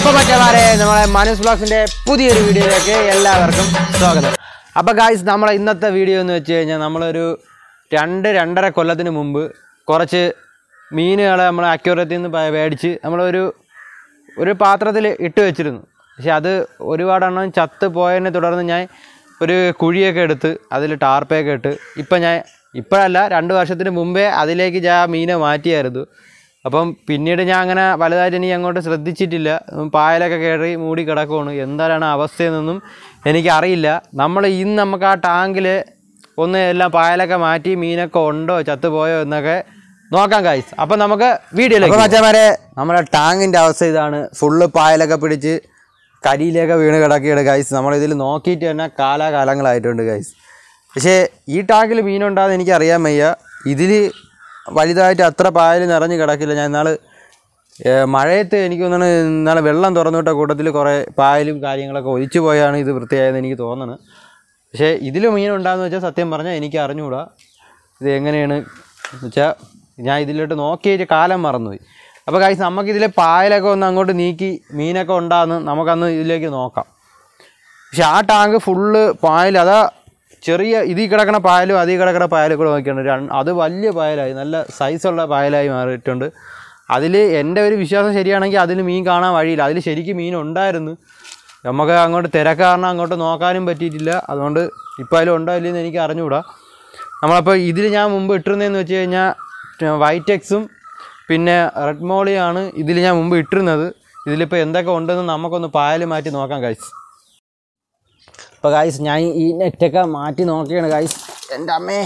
അപ്പൊ മറ്റേമാരെ നമ്മളെ മനൂസ് ബ്ലോഗ്സിന്റെ പുതിയൊരു വീഡിയോയിലേക്ക് എല്ലാവർക്കും സ്വാഗതം അപ്പൊ ഗായ്സ് നമ്മളെ ഇന്നത്തെ വീഡിയോ എന്ന് വെച്ച് കഴിഞ്ഞാൽ നമ്മളൊരു രണ്ട് രണ്ടര കൊല്ലത്തിന് മുമ്പ് കുറച്ച് മീനുകളെ നമ്മൾ അക്യൂറത്തിൽ നിന്ന് പ- മേടിച്ച് നമ്മളൊരു ഒരു പാത്രത്തിൽ ഇട്ട് വെച്ചിരുന്നു പക്ഷെ അത് ഒരുപാടെണ്ണം ചത്ത് പോയതിനെ തുടർന്ന് ഞാൻ ഒരു കുഴിയൊക്കെ എടുത്ത് അതിൽ ടാർപ്പയൊക്കെ ഇട്ട് ഇപ്പം ഞാൻ ഇപ്പോഴല്ല രണ്ട് വർഷത്തിന് മുമ്പേ അതിലേക്ക് ഞാൻ ആ മീനെ മാറ്റിയായിരുന്നു അപ്പം പിന്നീട് ഞാൻ അങ്ങനെ വലുതായിട്ട് ഇനി അങ്ങോട്ട് ശ്രദ്ധിച്ചിട്ടില്ല ഉം പായലൊക്കെ കയറി മൂടി കിടക്കുകയാണ് എന്താണ് അവസ്ഥയെന്നൊന്നും എനിക്കറിയില്ല നമ്മൾ ഇന്ന് നമുക്ക് ആ ടാങ്കിൽ ഒന്ന് എല്ലാം പായലൊക്കെ മാറ്റി മീനൊക്കെ ഉണ്ടോ ചത്തുപോയോ എന്നൊക്കെ നോക്കാം കായ്സ് അപ്പം നമുക്ക് വീഡിയോയിലേക്ക് മച്ചമാരെ നമ്മുടെ ടാങ്കിൻ്റെ അവസ്ഥ ഇതാണ് ഫുള്ള് പായലൊക്കെ പിടിച്ച് കരിയിലൊക്കെ വീണ് കിടക്കുകയാണ് ഗൈസ് നമ്മളിതിൽ നോക്കിയിട്ട് തന്നെ കാലാകാലങ്ങളായിട്ടുണ്ട് ഗൈസ് പക്ഷേ ഈ ടാങ്കിൽ മീനുണ്ടാകുന്ന എനിക്ക് അറിയാൻ വയ്യ ഇതിൽ വലുതായിട്ട് അത്ര പായൽ നിറഞ്ഞ് കിടക്കില്ല ഞാൻ ഇന്നാൾ മഴയത്ത് എനിക്ക് തോന്നുന്നു ഇന്നാളെ വെള്ളം തുറന്നുവിട്ട കൂട്ടത്തിൽ കുറേ പായലും കാര്യങ്ങളൊക്കെ ഒലിച്ചു പോയാണ് ഇത് വൃത്തിയായതെന്ന് എനിക്ക് തോന്നുന്നത് പക്ഷേ ഇതിൽ മീനുണ്ടാകുന്ന വെച്ചാൽ സത്യം പറഞ്ഞാൽ എനിക്ക് അറിഞ്ഞുകൂടാ ഇത് എങ്ങനെയാണ് എന്ന് വെച്ചാൽ ഞാൻ ഇതിലോട്ട് നോക്കിയിട്ട് കാലം മറന്നുപോയി അപ്പോൾ കാഴ്ച നമുക്കിതിലെ പായലൊക്കെ ഒന്ന് അങ്ങോട്ട് നീക്കി മീനൊക്കെ ഉണ്ടാകുന്ന നമുക്കന്ന് ഇതിലേക്ക് നോക്കാം പക്ഷെ ആ ടാങ്ക് ഫുള്ള് പായൽ അതാ ചെറിയ ഇതിൽ കിടക്കണ പായലും അതിൽ കിടക്കണ പായലും കൂടെ നോക്കിയാണ് രണ്ട് അത് വലിയ പായലായി നല്ല സൈസുള്ള പായലായി മാറിയിട്ടുണ്ട് അതിൽ എൻ്റെ ഒരു വിശ്വാസം ശരിയാണെങ്കിൽ അതിൽ മീൻ കാണാൻ വഴിയില്ല അതിൽ ശരിക്കും മീൻ ഉണ്ടായിരുന്നു നമുക്ക് അങ്ങോട്ട് തിരക്കാരണം അങ്ങോട്ട് നോക്കാനും പറ്റിയിട്ടില്ല അതുകൊണ്ട് ഇപ്പോൾ അതിൽ ഉണ്ടോ ഇല്ലെന്ന് എനിക്ക് അറിഞ്ഞുകൂടാ നമ്മളപ്പോൾ ഇതിൽ ഞാൻ മുമ്പ് ഇട്ടിരുന്നതെന്ന് വെച്ച് കഴിഞ്ഞാൽ വൈറ്റ് എക്സും പിന്നെ റെഡ് മോളിയാണ് ഇതിൽ ഞാൻ മുമ്പ് ഇട്ടിരുന്നത് ഇതിലിപ്പോൾ എന്തൊക്കെ ഉണ്ടെന്ന് നമുക്കൊന്ന് പായൽ മാറ്റി നോക്കാം കഴിച്ച് ഇപ്പോൾ ഗായ്സ് ഞാൻ ഈ നെറ്റൊക്കെ മാറ്റി നോക്കിയാണ് ഗായ്സ് എൻ്റെ അമ്മേ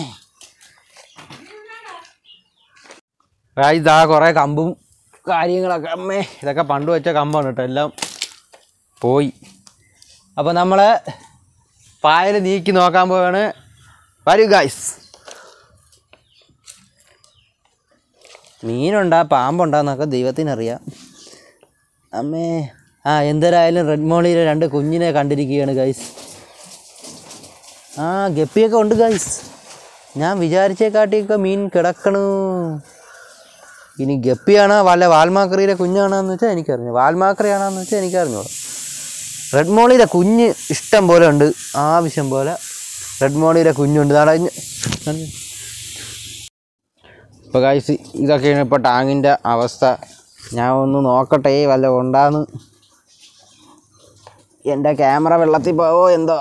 ഗായ്സ് ആ കുറേ കമ്പും കാര്യങ്ങളൊക്കെ അമ്മേ ഇതൊക്കെ പണ്ട് വെച്ച കമ്പാണ് കേട്ടോ എല്ലാം പോയി അപ്പോൾ നമ്മൾ പായൽ നീക്കി നോക്കാൻ പോവാണ് വരൂ ഗായ്സ് മീനുണ്ടാ പാമ്പുണ്ടാന്നൊക്കെ ദൈവത്തിനറിയാം അമ്മേ ആ എന്തരായാലും റെഡ് മോളിയിലെ രണ്ട് കുഞ്ഞിനെ കണ്ടിരിക്കുകയാണ് ഗൈസ് ആ ഗപ്പിയൊക്കെ ഉണ്ട് ഗൈസ് ഞാൻ വിചാരിച്ചേക്കാട്ടിയൊക്കെ മീൻ കിടക്കണു ഇനി ഗപ്പിയാണോ വല്ല വാൽമാക്രിയിലെ കുഞ്ഞാണോ എന്ന് വെച്ചാൽ എനിക്കറിഞ്ഞു വാൽമാക്രിയാണോ എന്ന് വെച്ചാൽ എനിക്കറിഞ്ഞു റെഡ് മോളിയിലെ കുഞ്ഞ് ഇഷ്ടം പോലെ ഉണ്ട് ആവശ്യം പോലെ റെഡ് മോളിയിലെ കുഞ്ഞുണ്ട് നാളെ ഇപ്പോൾ കാഴ്ച ഇതൊക്കെയാണ് ഇപ്പോൾ ടാങ്കിൻ്റെ അവസ്ഥ ഞാൻ ഒന്ന് നോക്കട്ടെ വല്ല ഉണ്ടാന്ന് എൻ്റെ ക്യാമറ വെള്ളത്തിൽ പോവോ എന്തോ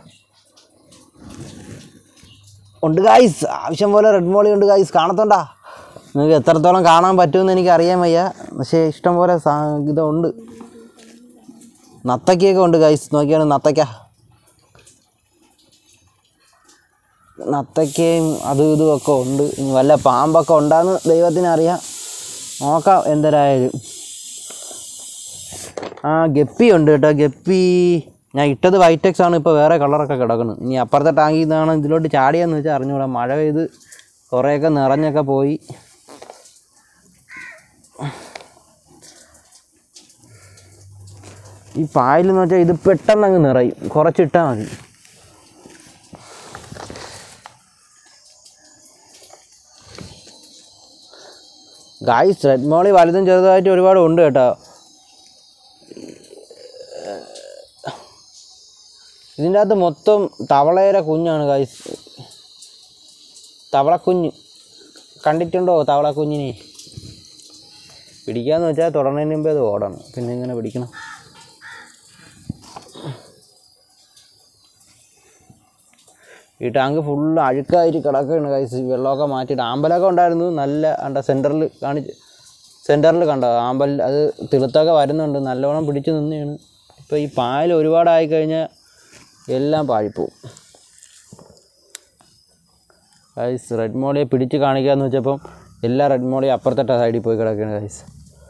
ഉണ്ട് ഗായ്സ് ആവശ്യം പോലെ റെഡ് മോളി ഉണ്ട് ഗായ്സ് കാണത്തുണ്ടാ നിങ്ങൾക്ക് എത്രത്തോളം കാണാൻ പറ്റുമെന്ന് എനിക്ക് അറിയാൻ വയ്യ പക്ഷേ ഇഷ്ടം പോലെ സാ ഇതുണ്ട് നത്തക്കയൊക്കെ ഉണ്ട് ഗായ്സ് നോക്കിയാണ് നത്തക്ക നത്തക്കയും അതും ഇതും ഒക്കെ ഉണ്ട് ഇനി വല്ല പാമ്പൊക്കെ ഉണ്ടാന്ന് ദൈവത്തിന് അറിയാം നോക്കാം എന്തരായാലും ആ ഗപ്പി ഉണ്ട് കേട്ടോ ഗപ്പി ഞാൻ ഇട്ടത് വൈറ്റക്സ് ആണ് ഇപ്പോൾ വേറെ കളറൊക്കെ കിടക്കുന്നത് ഇനി അപ്പുറത്തെ ടാങ്കിൽ നിന്നാണ് ഇതിലോട്ട് ചാടിയെന്ന് വെച്ചാൽ അറിഞ്ഞൂടാ മഴ പെയ്ത് കുറേയൊക്കെ നിറഞ്ഞൊക്കെ പോയി ഈ പായലെന്ന് വെച്ചാൽ ഇത് പെട്ടെന്ന് അങ്ങ് നിറയും കുറച്ചിട്ടാൽ മതി ഗായ്സ് റെഡ് മോളി വലുതും ചെറുതായിട്ട് ഒരുപാട് ഉണ്ട് കേട്ടോ ഇതിൻ്റെ അകത്ത് മൊത്തം തവളയുടെ കുഞ്ഞാണ് ഗായ്സ് തവളക്കുഞ്ഞ് കണ്ടിട്ടുണ്ടോ തവളക്കുഞ്ഞിനെ പിടിക്കാന്ന് വെച്ചാൽ തുടങ്ങുന്നതിന് മുമ്പേ അത് ഓടണം പിന്നെ ഇങ്ങനെ പിടിക്കണം ഈ ടാങ്ക് ഫുള്ള് അഴുക്കായിട്ട് കിടക്കുകയാണ് കൈസ് വെള്ളമൊക്കെ മാറ്റിയിട്ട് ആമ്പലൊക്കെ ഉണ്ടായിരുന്നു നല്ല അണ്ട സെൻറ്ററിൽ കാണിച്ച് സെൻറ്ററിൽ കണ്ടോ ആമ്പൽ അത് തിളുത്തൊക്കെ വരുന്നുണ്ട് നല്ലോണം പിടിച്ച് നിന്നെയാണ് ഇപ്പോൾ ഈ പായൽ ഒരുപാടായി കഴിഞ്ഞാൽ എല്ലാം പാഴിപ്പോവും കൈസ് റെഡ് മോളിയെ പിടിച്ച് കാണിക്കാമെന്ന് വെച്ചപ്പം എല്ലാ റെഡ് മോളിയും അപ്പുറത്തെ സൈഡിൽ പോയി കിടക്കുകയാണ് കൈസ്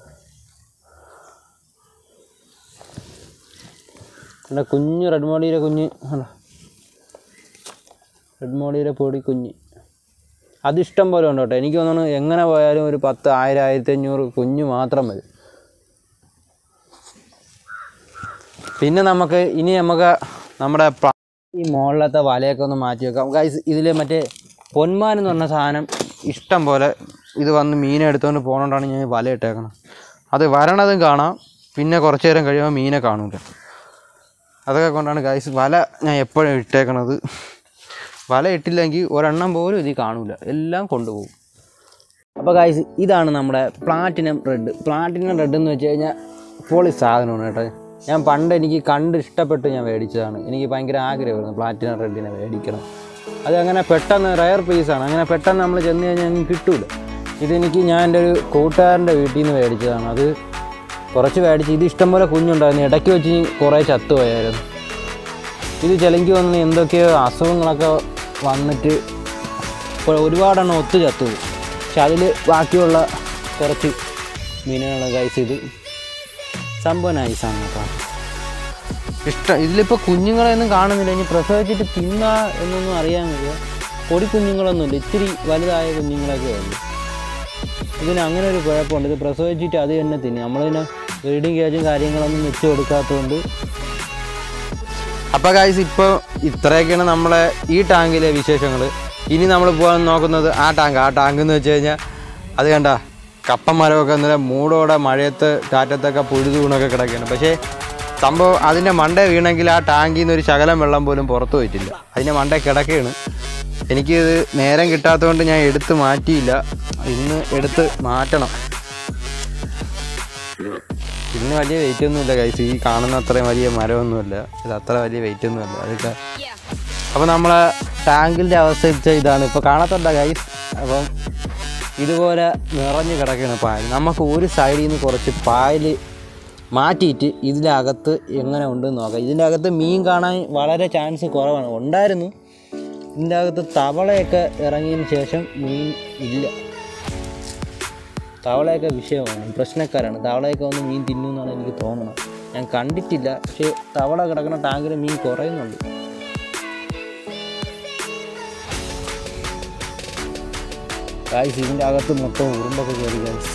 എൻ്റെ കുഞ്ഞ് റെഡ് മോളിയുടെ കുഞ്ഞ് കണ്ടോ റെഡ് മോളിയുടെ പൊടി കുഞ്ഞ് അതിഷ്ടം പോലെ ഉണ്ട് കേട്ടോ എനിക്ക് തോന്നുന്നു എങ്ങനെ പോയാലും ഒരു പത്ത് ആയിരം ആയിരത്തി അഞ്ഞൂറ് കുഞ്ഞ് മാത്രം മതി പിന്നെ നമുക്ക് ഇനി നമുക്ക് നമ്മുടെ പ്ല- ഈ മുകളിലത്തെ വലയൊക്കെ ഒന്ന് മാറ്റി വെക്കാം ഗൈസ് ഇതിൽ മറ്റേ പൊന്മാൻ എന്ന് പറഞ്ഞ സാധനം ഇഷ്ടം പോലെ ഇത് വന്ന് മീനെ എടുത്തുകൊണ്ട് പോകുന്നതുകൊണ്ടാണ് ഞാൻ ഈ വല ഇട്ടേക്കണം അത് വരണതും കാണാം പിന്നെ കുറച്ച് നേരം കഴിയുമ്പോൾ മീനെ കാണൂല അതൊക്കെ കൊണ്ടാണ് ഗൈസ് വല ഞാൻ എപ്പോഴും ഇട്ടേക്കണത് വല ഇട്ടില്ലെങ്കിൽ ഒരെണ്ണം പോലും ഇതിൽ കാണൂല എല്ലാം കൊണ്ടുപോകും അപ്പോൾ ഗൈസ് ഇതാണ് നമ്മുടെ പ്ലാറ്റിനം റെഡ് പ്ലാറ്റിനം റെഡ് എന്ന് വെച്ച് കഴിഞ്ഞാൽ പൊളി സാധനമാണ് കേട്ടോ ഞാൻ പണ്ട് എനിക്ക് കണ്ട് ഇഷ്ടപ്പെട്ട് ഞാൻ മേടിച്ചതാണ് എനിക്ക് ഭയങ്കര ആഗ്രഹമായിരുന്നു പ്ലാറ്റിനം റെഡിനെ മേടിക്കണം അത് അങ്ങനെ പെട്ടെന്ന് റയർ പീസാണ് അങ്ങനെ പെട്ടെന്ന് നമ്മൾ ചെന്ന് കഴിഞ്ഞാൽ എനിക്ക് കിട്ടൂല ഇതെനിക്ക് ഞാൻ എൻ്റെ ഒരു കൂട്ടുകാരൻ്റെ വീട്ടിൽ നിന്ന് മേടിച്ചതാണ് അത് കുറച്ച് മേടിച്ച് ഇത് ഇഷ്ടംപോലെ കുഞ്ഞുണ്ടായിരുന്നു ഇടയ്ക്ക് വെച്ച് കുറേ ചത്തുപോയായിരുന്നു ഇത് ചിലങ്കി വന്ന് എന്തൊക്കെയോ അസുഖങ്ങളൊക്കെ വന്നിട്ട് ഇപ്പോൾ ഒരുപാടെണ്ണം ഒത്തു ചത്തുപോയി പക്ഷെ അതിൽ ബാക്കിയുള്ള കുറച്ച് മീനുകളെ കൈസ് ഇത് സംഭവം നൈസാണ് കേട്ടോ ഇഷ്ടം ഇതിലിപ്പോൾ കുഞ്ഞുങ്ങളെയൊന്നും കാണുന്നില്ല ഇനി പ്രസവിച്ചിട്ട് തിന്ന എന്നൊന്നും അറിയാൻ വയ്യ പൊടി കുഞ്ഞുങ്ങളൊന്നുമില്ല ഇത്തിരി വലുതായ കുഞ്ഞുങ്ങളൊക്കെ ഉള്ളു ഇതിന് അങ്ങനെ ഒരു കുഴപ്പമുണ്ട് ഇത് പ്രസവിച്ചിട്ട് അത് തന്നെ തിന്നും നമ്മളിതിന് ബ്രീഡിങ് കേജും കാര്യങ്ങളൊന്നും വെച്ച് കൊടുക്കാത്തതുകൊണ്ട് അപ്പോൾ കായ്സ് ഇപ്പോൾ ഇത്രയൊക്കെയാണ് നമ്മളെ ഈ ടാങ്കിലെ വിശേഷങ്ങൾ ഇനി നമ്മൾ പോകാൻ നോക്കുന്നത് ആ ടാങ്ക് ആ ടാങ്ക് എന്ന് വെച്ച് കഴിഞ്ഞാൽ അത് കണ്ട കപ്പമരമൊക്കെ ഇന്നലെ മൂടോടെ മഴയത്ത് കാറ്റത്തൊക്കെ പുഴുതു വീണൊക്കെ കിടക്കുകയാണ് പക്ഷേ സംഭവം അതിൻ്റെ മണ്ട വീണെങ്കിൽ ആ ടാങ്കിൽ നിന്ന് ഒരു ശകലം വെള്ളം പോലും പുറത്തു പോയിട്ടില്ല അതിൻ്റെ മണ്ട കിടക്കുകയാണ് എനിക്കിത് നേരം കിട്ടാത്തതുകൊണ്ട് ഞാൻ എടുത്ത് മാറ്റിയില്ല ഇന്ന് എടുത്ത് മാറ്റണം ഇതിന് വലിയ വെയിറ്റ് ഒന്നുമില്ല കൈസ് ഈ കാണുന്ന അത്രയും വലിയ മരമൊന്നുമില്ല ഇത് അത്ര വലിയ വെയിറ്റ് ഒന്നുമില്ല അതൊക്കെ അപ്പോൾ നമ്മളെ ടാങ്കിൻ്റെ അവസ്ഥ വെച്ചാൽ ഇതാണ് ഇപ്പോൾ കാണത്തുണ്ടോ കൈസ് അപ്പം ഇതുപോലെ നിറഞ്ഞ് കിടക്കുകയാണ് പായൽ നമുക്ക് ഒരു സൈഡിൽ നിന്ന് കുറച്ച് പായൽ മാറ്റിയിട്ട് ഇതിനകത്ത് എങ്ങനെ ഉണ്ടെന്ന് നോക്കാം ഇതിൻ്റെ അകത്ത് മീൻ കാണാൻ വളരെ ചാൻസ് കുറവാണ് ഉണ്ടായിരുന്നു ഇതിൻ്റെ അകത്ത് തവളയൊക്കെ ഇറങ്ങിയതിന് ശേഷം മീൻ ഇല്ല തവളയൊക്കെ വിഷയമാണ് പ്രശ്നക്കാരാണ് തവളയൊക്കെ വന്ന് മീൻ തിന്നുമെന്നാണ് എനിക്ക് തോന്നുന്നത് ഞാൻ കണ്ടിട്ടില്ല പക്ഷേ തവള കിടക്കുന്ന ടാങ്കിൽ മീൻ കുറയുന്നുണ്ട് ഗായ്സ് ഇതിൻ്റെ അകത്ത് മൊത്തം ഉറുമ്പൊക്കെ കയറി ഗായ്സ്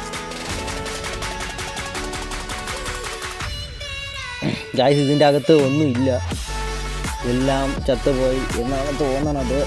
ഗായ്സ് ഇതിൻ്റെ അകത്ത് ഒന്നുമില്ല എല്ലാം ചത്തുപോയി എന്നാണ് തോന്നണത്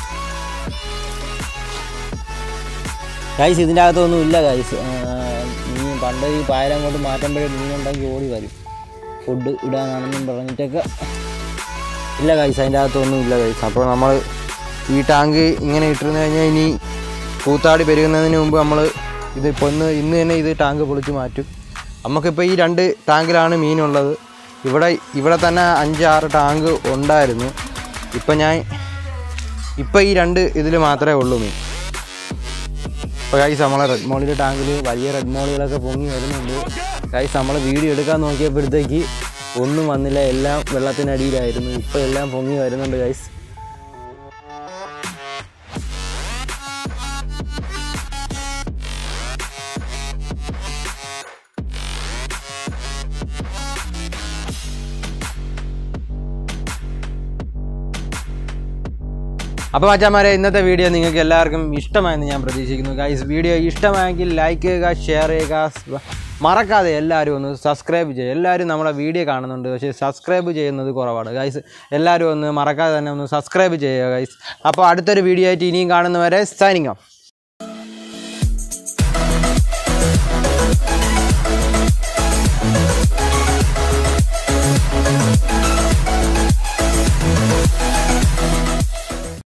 ഗൈസ് ഇതിൻ്റെ അകത്തൊന്നും ഇല്ല ഗൈസ് മീൻ പണ്ട് ഈ പായൽ അങ്ങോട്ട് മാറ്റുമ്പോഴേ മീനുണ്ടെങ്കിൽ ഓടി വരും ഫുഡ് ഇടാനാണെന്നും പറഞ്ഞിട്ടൊക്കെ ഇല്ല ഗൈസ് അതിൻ്റെ അകത്തൊന്നും ഇല്ല ഗൈസ് അപ്പോൾ നമ്മൾ ഈ ടാങ്ക് ഇങ്ങനെ ഇട്ടിരുന്ന് കഴിഞ്ഞാൽ ഇനി കൂത്താടി പെരുകുന്നതിന് മുമ്പ് നമ്മൾ ഇത് ഇപ്പോൾ ഇന്ന് ഇന്ന് തന്നെ ഇത് ടാങ്ക് പൊളിച്ച് മാറ്റും നമുക്കിപ്പോൾ ഈ രണ്ട് ടാങ്കിലാണ് മീനുള്ളത് ഇവിടെ ഇവിടെ തന്നെ അഞ്ചാറ് ടാങ്ക് ഉണ്ടായിരുന്നു ഇപ്പം ഞാൻ ഇപ്പം ഈ രണ്ട് ഇതിൽ മാത്രമേ ഉള്ളൂ മീൻ ഇപ്പോൾ കൈസ് നമ്മളെ റെഡ് മോളിൻ്റെ ടാങ്കിൽ വലിയ റെഡ് മോളുകളൊക്കെ പൊങ്ങി വരുന്നുണ്ട് കൈസ് നമ്മൾ വീഡിയോ എടുക്കാൻ നോക്കിയപ്പോഴത്തേക്ക് ഒന്നും വന്നില്ല എല്ലാം വെള്ളത്തിനടിയിലായിരുന്നു ഇപ്പോൾ എല്ലാം പൊങ്ങി വരുന്നുണ്ട് കൈസ് അപ്പോൾ മച്ചാമാരെ ഇന്നത്തെ വീഡിയോ നിങ്ങൾക്ക് എല്ലാവർക്കും ഇഷ്ടമായെന്ന് ഞാൻ പ്രതീക്ഷിക്കുന്നു ഗൈസ് വീഡിയോ ഇഷ്ടമായെങ്കിൽ ലൈക്ക് ചെയ്യുക ഷെയർ ചെയ്യുക സ് മറക്കാതെ എല്ലാവരും ഒന്ന് സബ്സ്ക്രൈബ് ചെയ്യുക എല്ലാവരും നമ്മളെ വീഡിയോ കാണുന്നുണ്ട് പക്ഷേ സബ്സ്ക്രൈബ് ചെയ്യുന്നത് കുറവാണ് ഗൈസ് എല്ലാവരും ഒന്ന് മറക്കാതെ തന്നെ ഒന്ന് സബ്സ്ക്രൈബ് ചെയ്യുക ഗൈസ് അപ്പോൾ അടുത്തൊരു വീഡിയോ ആയിട്ട് ഇനിയും കാണുന്നവരെ സൈനിങ് ഓഫ്